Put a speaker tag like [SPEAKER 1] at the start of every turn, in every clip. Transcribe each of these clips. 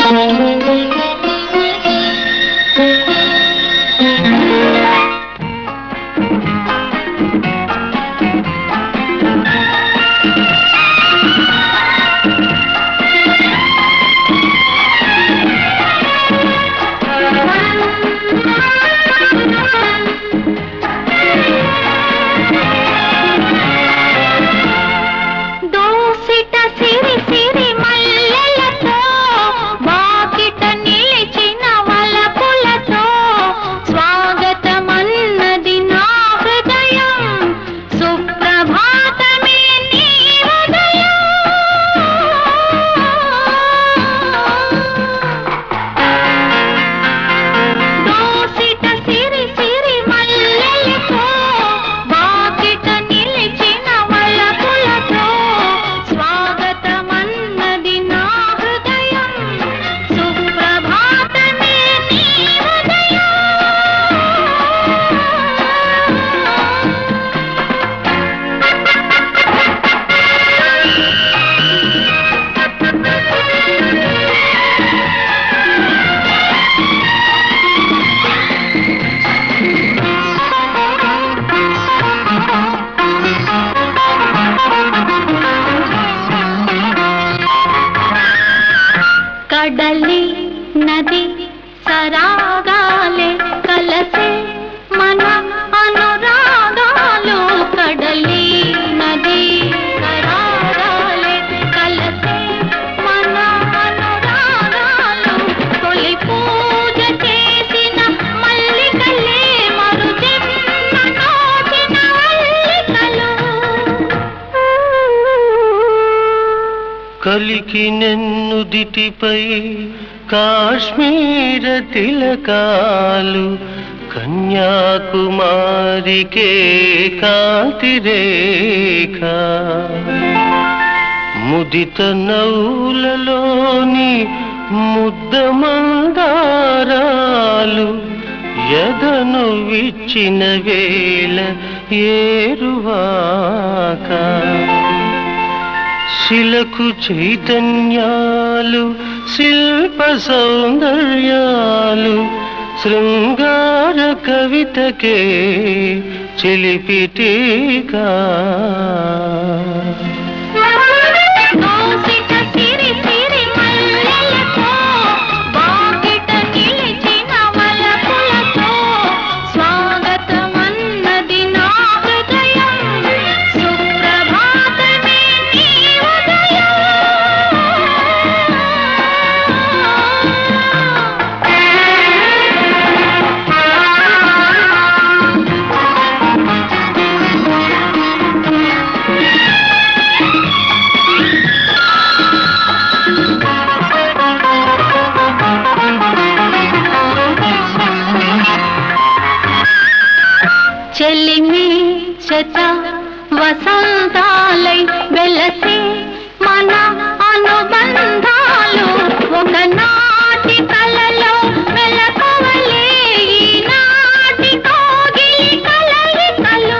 [SPEAKER 1] దోసిట సిరి సిరి మల్లెలతో వాకిట నిలిచిన వలపులతో స్వాగతమన్నది నా హృదయం సుప్రభాతమే నీ ఉదయం దోసిట సిరి సిరి మల్లెలతో వాకిట నిలిచిన వలపులతో స్వాగతమన్నది నా హృదయం సుప్రభాతమే నీ ఉదయం కడలి నది సరాగాలే కలసే మన అనురాగాలు కడలి నది సరాగాలే కలసే మన అనురాగాలు తొలి పూజ చేసిన మల్లికలే మరు జన్మ నోచిన అల్లికలు
[SPEAKER 2] కలికి నెన్నుదిటిపై కాశ్మీర తిలకాలు కన్యాకుమారికే కాంతిరేఖ ముదిత నౌలలోని ముద్ద మందారాలు ఎదను విచ్చిన వేళ ఏరువాక శిలకు చైతన్యాలు శిల్ప సౌందర్యాలు శృంగార కవితకే చిలిపిటీకా
[SPEAKER 1] దోసిట సిరి సిరి మల్లెలతో వాకిట నిలిచిన వలపులతో స్వాగతమన్నది నా హృదయం సుప్రభాతమే నీ చెలిమి శత వసంతాలై వెలసి మన అనుబంధాలు ఒకనాటి కలలో మెలకువలే ఈనాటి కోగిలి కలయికలు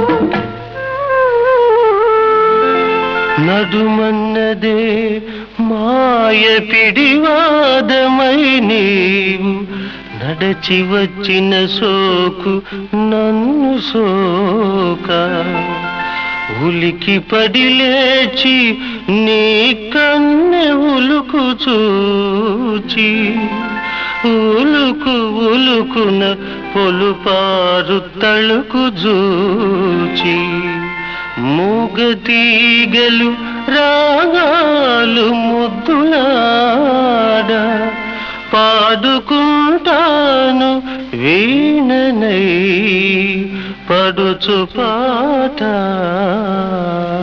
[SPEAKER 2] నడుమన్నదే మాయ పిడివాదమై నీవు నడచి వచ్చిన సోకు నన్ను సోక ఉలికి పడి లేచి నీ కన్నె ఉలుకు చూచి ఉలుకు ఉలుకున పొలుపారు తళుకు జూచి మూగతీగలు రాగాలు ముద్దులాడ పాడుకుంటాను వీణనై పడుచు పాట